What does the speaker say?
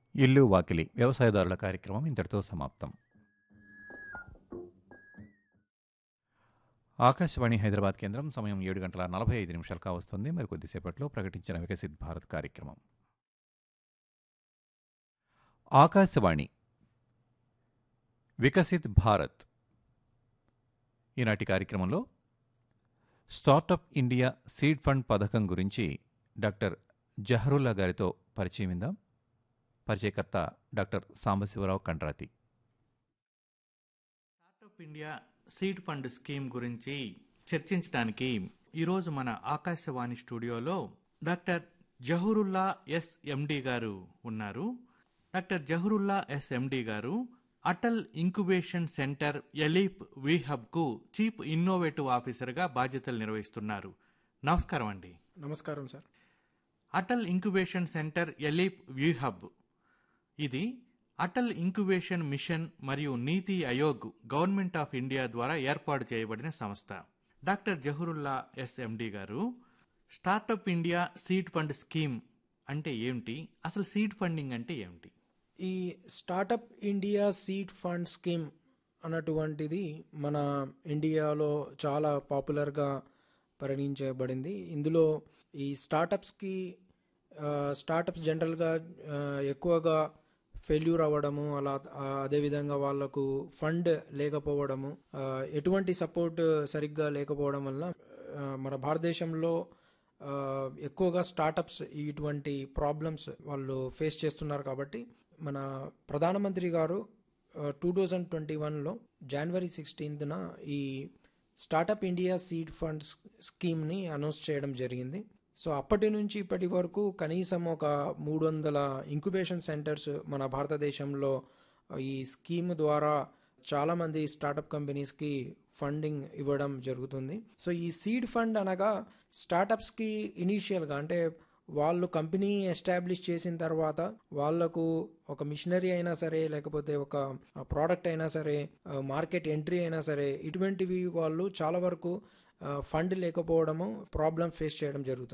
ఇల్లు వాకిలి వ్యవసాయదారుల కార్యక్రమం ఇంతటితో సమాప్తం ఆకాశవాణి హైదరాబాద్ కేంద్రం సమయం ఏడు గంటల నలభై ఐదు నిమిషాలు కావస్తుంది మరి కొద్దిసేపట్లో ప్రకటించిన వికసిత్ భారత్ కార్యక్రమం ఆకాశవాణి వికసిత్ భారత్ ఈనాటి కార్యక్రమంలో స్టార్టప్ ఇండియా సీడ్ ఫండ్ పథకం గురించి డాక్టర్ జహరుల్లా గారితో పరిచయం ఇందాం పరిచయకర్త doctor Sambasivarao Kandrathi startup India seed fund scheme గురించి చర్చించడానికి ఈరోజు మన ఆకాశవాణి స్టూడియోలో డాక్టర్ జహూరుల్లా ఎస్ ఎండి గారు ఉన్నారు డాక్టర్ జహూరుల్లా ఎస్ ఎండి గారు అటల్ ఇంక్యుబేషన్ సెంటర్ ఎలీప్ వీహబ్కు చీఫ్ ఇన్నోవేటివ్ ఆఫీసర్గా బాధ్యతలు నిర్వహిస్తున్నారు నమస్కారం అండి నమస్కారం sir Atal incubation centre ALEAP వ్యూహబ్ ఇది అటల్ ఇంక్యుబేషన్ మిషన్ మరియు నీతి ఆయోగ్ గవర్నమెంట్ ఆఫ్ ఇండియా ద్వారా ఏర్పాటు చేయబడిన సంస్థ డాక్టర్ జహూరుల్లా ఎస్ ఎండి గారు startup India seed fund scheme అంటే ఏమిటి అసలు సీడ్ ఫండింగ్ అంటే ఏమిటి ఈ startup India seed fund scheme అన్నటువంటిది మన ఇండియాలో చాలా పాపులర్గా పరిగణించబడింది ఇందులో ఈ స్టార్టప్స్కి స్టార్టప్స్ జనరల్గా ఆ, ఎక్కువగా ఫెయిల్యూర్ అవ్వడము అలా ఆ, అదేవిధంగా వాళ్ళకు ఫండ్ లేకపోవడము ఆ, ఎటువంటి సపోర్ట్ సరిగ్గా లేకపోవడం వల్ల ఆ, మన భారతదేశంలో ఆ, ఎక్కువగా స్టార్టప్స్ ఇటువంటి ప్రాబ్లమ్స్ వాళ్ళు ఫేస్ చేస్తున్నారు కాబట్టి మన ప్రధానమంత్రి గారు టూ థౌజండ్ ట్వంటీ వన్లో జనవరి సిక్స్టీన్త్న ఈ స్టార్టప్ ఇండియా సీడ్ ఫండ్స్ స్కీమ్ని అనౌన్స్ చేయడం జరిగింది సో అప్పటి నుంచి ఇప్పటి వరకు కనీసం ఒక మూడు వందల ఇంక్యుబేషన్ సెంటర్స్ మన భారతదేశంలో ఈ స్కీమ్ ద్వారా చాలా మంది స్టార్టప్ కంపెనీస్కి ఫండింగ్ ఇవ్వడం జరుగుతుంది సో ఈ సీడ్ ఫండ్ అనగా స్టార్టప్స్కి ఇనీషియల్గా అంటే వాళ్ళు కంపెనీ ఎస్టాబ్లిష్ చేసిన తర్వాత వాళ్లకు ఒక మిషనరీ అయినా సరే లేకపోతే ఒక ప్రోడక్ట్ అయినా సరే మార్కెట్ ఎంట్రీ అయినా సరే ఇటువంటివి వాళ్ళు చాలా వరకు ఫండ్ లేకపోవడము ప్రాబ్లం ఫేస్ చేయడం జరుగుతుంది